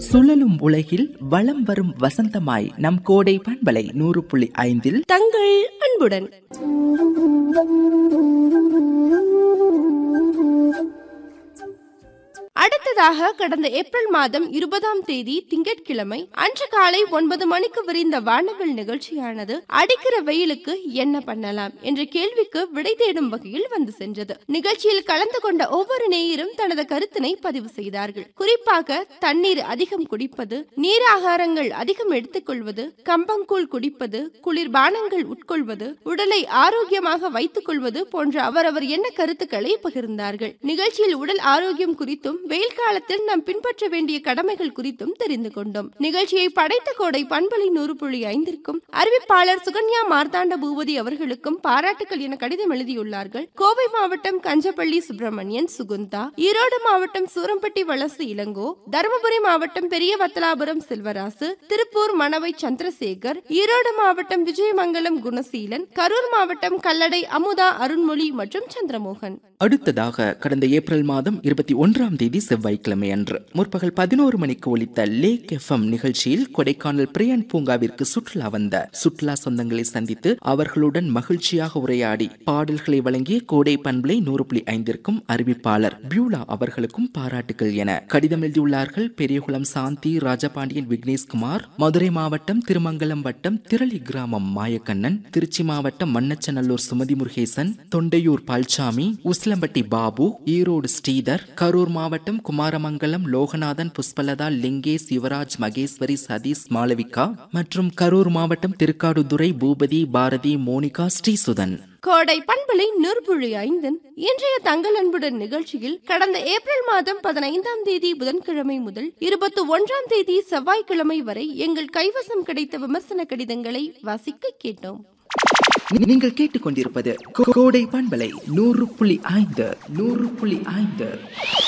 சுழலும் உலகில் வலம் வரும் வசந்தமாய் நம் கோடை பண்பலை நூறு புள்ளி ஐந்தில் தங்கள் அன்புடன் அடுத்ததாக கடந்த ஏப்ரல் மாதம் இருபதாம் தேதி திங்கட்கிழமை அன்று காலை ஒன்பது மணிக்கு விரிந்த வானவில் நிகழ்ச்சியானது அடிக்கிற வெயிலுக்கு என்ன பண்ணலாம் என்ற கேள்விக்கு விடை தேடும் வகையில் வந்து சென்றது நிகழ்ச்சியில் கலந்து கொண்ட ஒவ்வொரு நேயரும் தனது கருத்தினை பதிவு செய்தார்கள் குறிப்பாக தண்ணீர் அதிகம் குடிப்பது நீர் ஆகாரங்கள் அதிகம் எடுத்துக்கொள்வது கம்பங்கூழ் குடிப்பது குளிர்பானங்கள் உட்கொள்வது உடலை ஆரோக்கியமாக வைத்துக் கொள்வது போன்ற அவரவர் என்ன கருத்துக்களை பகிர்ந்தார்கள் நிகழ்ச்சியில் உடல் ஆரோக்கியம் குறித்தும் வெயில் காலத்தில் நாம் பின்பற்ற வேண்டிய கடமைகள் குறித்தும் தெரிந்து கொண்டோம் நிகழ்ச்சியை படைத்த கோடை பண்பலை நூறு புள்ளி ஐந்திற்கும் அறிவிப்பாளர் சுகன்யா மார்த்தாண்ட பூபதி அவர்களுக்கும் பாராட்டுகள் என கடிதம் எழுதியுள்ளார்கள் கோவை மாவட்டம் கஞ்சப்பள்ளி சுப்பிரமணியன் சுகுந்தா ஈரோடு மாவட்டம் சூரம்பட்டி வளசு இளங்கோ தருமபுரி மாவட்டம் பெரிய வத்தலாபுரம் செல்வராசு திருப்பூர் மணவை சந்திரசேகர் ஈரோடு மாவட்டம் விஜயமங்கலம் குணசீலன் கரூர் மாவட்டம் கல்லடை அமுதா அருண்மொழி மற்றும் சந்திரமோகன் அடுத்ததாக கடந்த ஏப்ரல் மாதம் இருபத்தி ஒன்றாம் தேதி செவ்வாய்க்கிழமை அன்று முற்பகல் பதினோரு மணிக்கு ஒலித்த லேக் எஃப்எம் நிகழ்ச்சியில் கொடைக்கானல் பிரியன் பூங்காவிற்கு சுற்றுலா வந்த சுற்றுலா சொந்தங்களை சந்தித்து அவர்களுடன் மகிழ்ச்சியாக உரையாடி பாடல்களை வழங்கிய கோடை பண்பலை நூறு புள்ளி ஐந்திற்கும் அறிவிப்பாளர் பியூலா அவர்களுக்கும் பாராட்டுகள் என கடிதம் எழுதியுள்ளார்கள் பெரியகுளம் சாந்தி ராஜபாண்டியன் விக்னேஷ்குமார் மதுரை மாவட்டம் திருமங்கலம் வட்டம் திரளி கிராமம் மாயக்கண்ணன் திருச்சி மாவட்டம் மண்ணச்சநல்லூர் சுமதி முருகேசன் தொண்டையூர் பால்சாமி உசிலம்பட்டி பாபு ஈரோடு ஸ்ரீதர் கரூர் மாவட்டம் குமாரமங்கலம் லோகநாதன் புஷ்பலதா லிங்கேஷ் யுவராஜ் மகேஸ்வரி சதீஷ் மாளவிகா மற்றும் கரூர் மாவட்டம் திருக்காடுதுறை பூபதி பாரதி மோனிகா ஸ்ரீசுதன் கோடை பண்பலை நூற்புழி ஐந்தன் இன்றைய தங்கள் அன்புடன் நிகழ்ச்சியில் கடந்த ஏப்ரல் மாதம் பதினைந்தாம் தேதி புதன்கிழமை முதல் இருபத்தி ஒன்றாம் தேதி செவ்வாய்க்கிழமை வரை எங்கள் கைவசம் கிடைத்த விமர்சன கடிதங்களை வாசிக்க கேட்டோம் நீங்கள் கேட்டுக்கொண்டிருப்பது கோடை பண்பலை நூறு புள்ளி ஐந்து நூறு புள்ளி ஐந்து